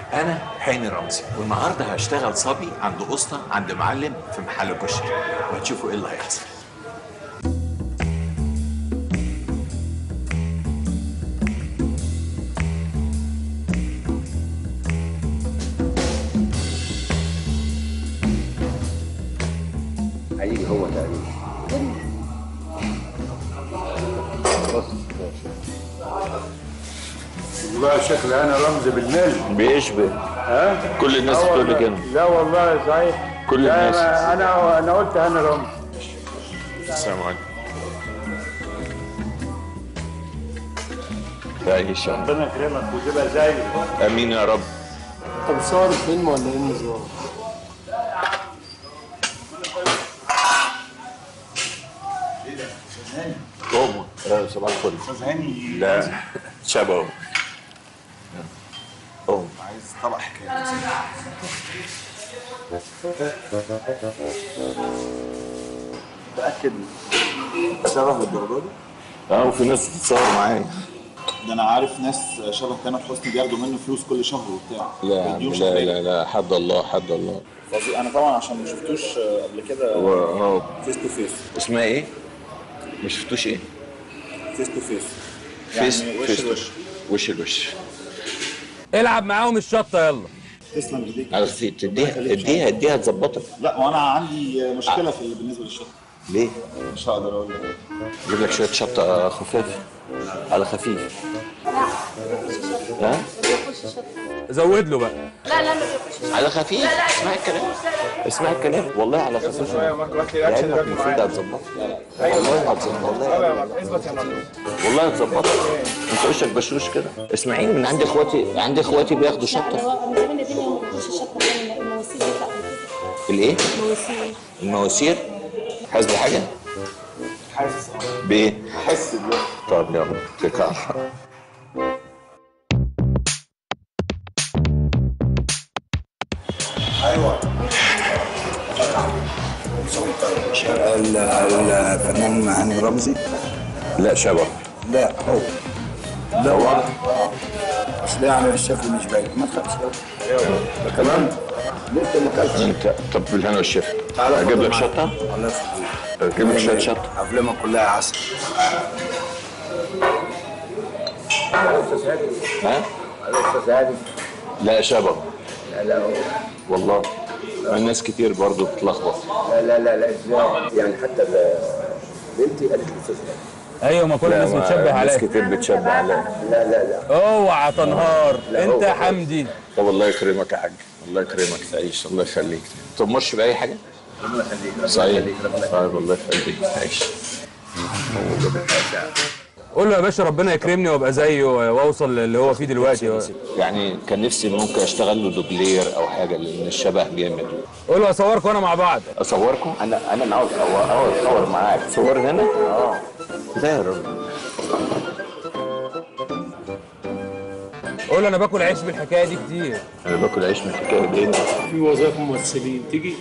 انا حاني رمزي والنهارده هشتغل صبي عند اسطى عند معلم في محل كشري وهتشوفوا ايه اللي هيحصل هيجي هو تقريبا بص والله شكل انا رمز بالمل بيشبه ها كل الناس آه بتقول لي والله. كده لا والله صحيح كل لا، الناس. ما انا انا قلت انا رمز السلام عليكم تعيش يا رب. ربنا يكرمك وتبقى زي امين يا رب طب بتصور فيلم ولا ايه النظام؟ قوموا آه، صباح الفل استاذ هاني لا شبهه قوم عايز طبق حكايه متاكد شبه للدرجه دي؟ اه وفي ناس بتتصور معايا ده انا عارف ناس شبه تامر حسني بياخدوا منه فلوس كل شهر وبتاع لا يا عم، بيديهم لا شهرية. لا لا حد الله حد الله فظيع. انا طبعا عشان ما شفتوش قبل كده هو هو فيس تو فيس اسمها ايه؟ مش شفتوش ايه؟ فيس تو فيس فيس يعني وش فيس الوش وش الوش العب معاهم الشطه يلا تسلم ايديك على خفيف تديها اديها اديها تظبطك لا وانا عندي مشكله في بالنسبه للشطه ليه؟ مش هقدر اقول لك اجيب لك شويه شطه خفاف على خفيف ها؟ زود له بقى لا لا ما بياكلش على خفيف اسمع الكلام اسمع الكلام والله على خفيف لعلمك المفروض هتظبطك والله هتظبطك والله والله هتظبطك انت وشك بشوش كده اسمعيني من عندي اخواتي عندي اخواتي بياخدوا لا شطه هو من زمان الدنيا ما بتاكلش الشطه كمان المواسير بيطلع الايه؟ مواسير المواسير حاسس بحاجه؟ حاسس بايه؟ حاسس دلوقتي طب يلا اتكل على الله. الفنان هاني رمزي لا شبه لا هو لا هو اصل يعني الشكل مش باين ما تخافش تمام لسه ما اكلتش انت طب بالهنا والشفا اجيب لك شطه الله يخليك اجيب لك شويه شطه افلامك كلها عسل ها الاستاذ هادي لا شبه لا لا هو والله الناس كتير برضو بتتلخبط لا لا لا لا ازاي يعني حتى ال- بنتي قالت لي استاذ هادي ايوه ما كل الناس ما- بتشبه ناس عليا كتير بتشبه عليا لا لا لا اوعى تنهار انت هو- يا حمدي طب الله يكرمك يا حاج الله يكرمك تعيش الله يخليك تمرش باي حاجه ربنا يخليك ربنا صحيح يخليك ربنا يخليك طيب الله يخليك تعيش قول له يا باشا ربنا يكرمني وابقى زيه واوصل اللي هو فيه دلوقتي يعني كان نفسي ممكن اشتغل له دوبلير او حاجه لان الشبه جامد قول له اصورك وانا مع بعض اصوركم انا انا عاوز أصور- عاوز اصور معاك صور هنا اه لا يا راجل قول له انا باكل عيش بالحكايه دي كتير انا باكل عيش من الحكايه دي في وظائف ممثلين تيجي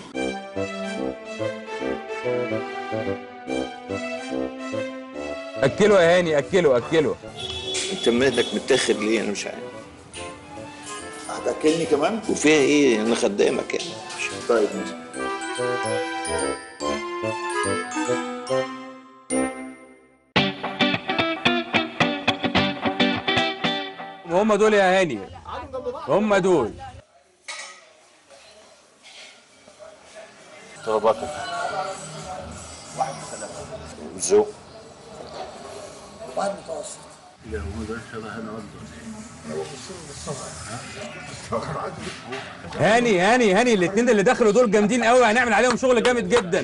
اكله يا هاني اكله اكله انت مالك متاخد ليه انا مش عارف هتاكلني كمان وفيها ايه انا خدامك يعني طيب ماشي هم دول يا هاني هم دول طلباتك ذوق واحد متوسط هاني هاني هاني الاثنين اللي دخلوا دول جامدين قوي هنعمل عليهم شغل جامد جدا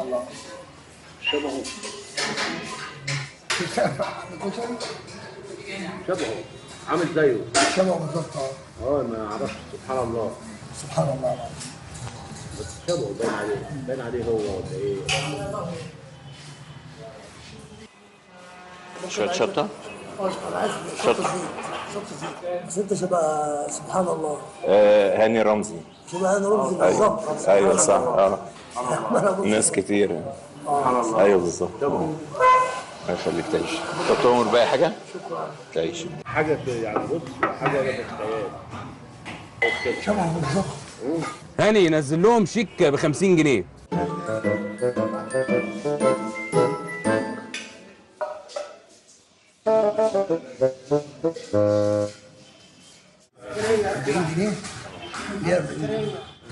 شبهه عامل زيه شبه بالظبط اه اه ما اعرفش سبحان الله سبحان الله بس شبهه باين عليه باين عليه هو ولا ايه شويه شطه انا عايز شطه زيت شطه زيت بس انت شبه سبحان الله آه هاني رمزي شبه هاني رمزي ايوه بالظبط ايوه صح اه ما أنا بقول ناس كتير ايوه بالظبط الله يخليك تعيش طب تؤمر باي حاجه؟ تعيش حاجه في- يعني بص حاجه في الخيال شبهه بالظبط هاني ينزل لهم شيك ب 50 جنيه ليه 40 جنيه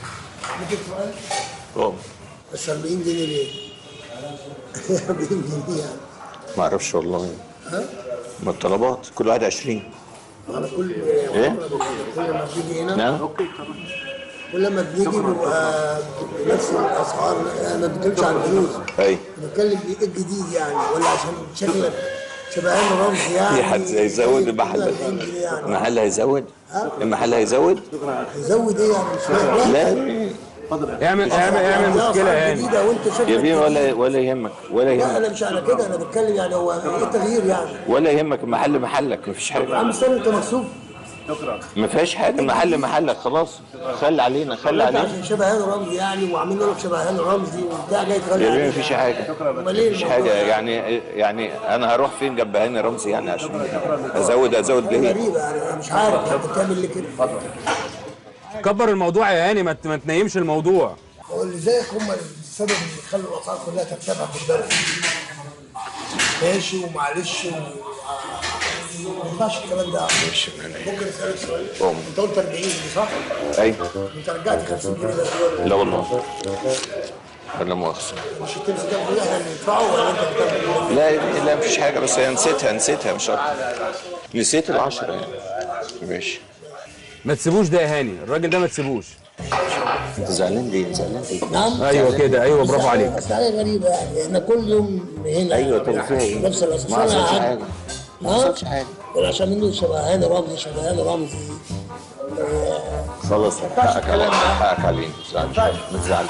اه بس 40 جنيه ليه؟ 40 جنيه يعني ما اعرفش والله ما الطلبات كل واحد 20 على كل ايه؟ كل ما بنيجي هنا نعم كل ما بنيجي بيبقى نفس الاسعار انا ما بتكلمش عن الفلوس اي بتكلم ايه الجديد يعني ولا عشان شكلك شبهان رمز يعني في حد هيزود المحل 40 جنيه يعني المحل هيزود المحل هيزود هيزود ايه يعني مش فاهم لا اعمل اعمل اعمل لا، مشكله أسعار يا هاني جديده وانت شكلك يا بيه جديد. ولا ولا يهمك ولا لا يهمك انا مش على كده انا بتكلم يعني هو ايه التغيير يعني ولا يهمك المحل محلك مفيش يا حاجه عم استنى انت مكسوف ما فيهاش حاجه المحل محلك خلاص خلي علينا خلي انت علينا عشان شبهان رمزي يعني وعاملين لك شبهان رمزي وبتاع جاي تغلي يا بيه عليك. مفيش حاجه امال ايه مفيش الموضوع حاجه ده؟ يعني يعني انا هروح فين جنب هاني رمزي يعني عشان ازود ازود ليه غريبه يعني انا مش عارف انت بتعمل ليه كده كبر الموضوع يا هاني ما ت- ما تنيمش الموضوع هو اللي زيك هم السبب اللي خلوا الاسعار كلها ترتفع في البلد ماشي ومعلش و... ما ينفعش الكلام ده ممكن اسالك سؤال قوم. انت قلت 40 جنيه صح؟ ايوه انت رجعت 50 جنيه بس ولا لا والله ولا مؤاخذه مش هتمسك ده احنا اللي ندفعه ولا انت بتعمل لا لا مفيش حاجه بس هي نسيتها نسيتها مش اكتر نسيت العشرة يعني ماشي ما تسيبوش ده يا هاني الراجل ده ما تسيبوش انت زعلان ليه زعلان ليه نعم ايوه كده ايوه برافو عليك بس حاجه غريبه يعني احنا كل يوم هنا ايوه طب فيها ايه نفس الاساس ما حصلش أنا حاجه ما ها؟ حصلش حاجه ولا عشان منه شبهان رمزي شبهان رمزي خلاص حقك علينا حقك علينا ما تزعلش ما تزعلش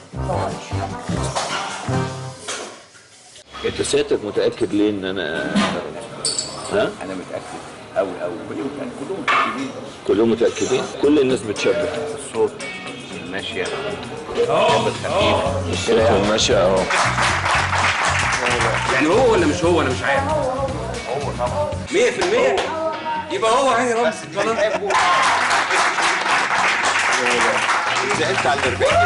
انت سيادتك متاكد ليه ان انا ها انا متاكد قوي قوي كلهم كلهم متاكدين كلهم متاكدين كل الناس بتشبه الصوت الماشيه الشاب الخفيف كده يعني ماشي اهو يعني هو ولا مش هو انا مش عارف هو طبعا 100% يبقى هو هاني رمزي خلاص زعلت على الاربعين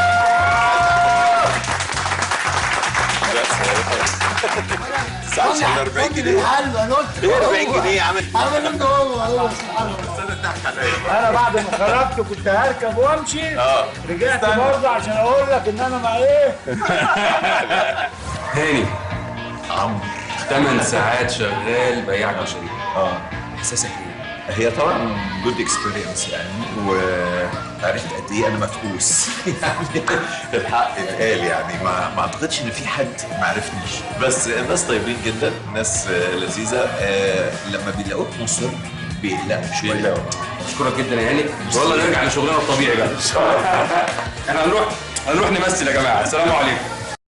زعلت على الاربعين جنيه حلو انا قلت ايه 40 جنيه يا عم انا قلت هو هو سبحان الله انا بعد ما خرجت كنت هركب وامشي رجعت برضه عشان اقول لك ان انا مع ايه هاني عمرو 8 ساعات شغال بياع كشري اه احساسك ايه؟ هي طبعا جود اكسبيرينس يعني وعرفت قد ايه انا مفقوس يعني الحق اتقال يعني ما, ما اعتقدش ان في حد ما عرفنيش بس الناس طيبين جدا ناس آه، لذيذه آه، لما بيلاقوك مصر بيقلقوا شويه اشكرك جدا يا هاني والله نرجع لشغلنا الطبيعي بقى احنا هنروح هنروح نمثل يا جماعه السلام عليكم